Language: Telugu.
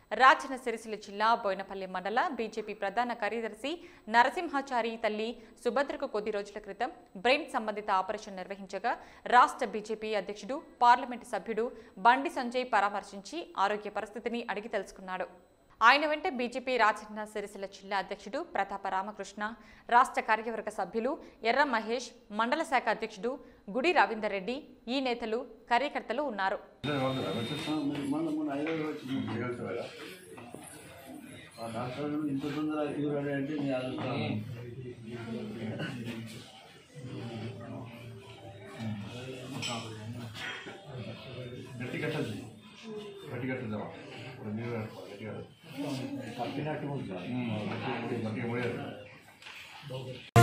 రాజన్న సిరిసిల్ల జిల్లా బోయినపల్లి మండల బీజేపీ ప్రధాన కార్యదర్శి నరసింహాచారి తల్లి సుభద్రకు కొద్ది రోజుల క్రితం బ్రెయిన్ సంబంధిత ఆపరేషన్ నిర్వహించగా రాష్ట్ర బీజేపీ అధ్యక్షుడు పార్లమెంటు సభ్యుడు బండి సంజయ్ పరామర్శించి ఆరోగ్య పరిస్థితిని అడిగి తెలుసుకున్నాడు ఆయన వెంట బీజేపీ రాజన్న సిరిసిల్ల జిల్లా అధ్యక్షుడు ప్రతాప రామకృష్ణ రాష్ట్ర కార్యవర్గ సభ్యులు ఎర్ర మహేష్ మండల శాఖ అధ్యక్షుడు గుడి రవీందర్ రెడ్డి ఈ నేతలు కార్యకర్తలు ఉన్నారు మొన్న మొన్న ఐదో వచ్చింది ఆ డాక్టర్ ఇంత తొందర ఇవ్వడం అంటే మీ అదృష్టం గట్టి కట్టదు గట్టి కట్టద్దామా ఇప్పుడు మీరు కట్టుకోవాలి గట్టిగా పట్టినట్టు ఉంటుంది గట్టిగా ముడియాలి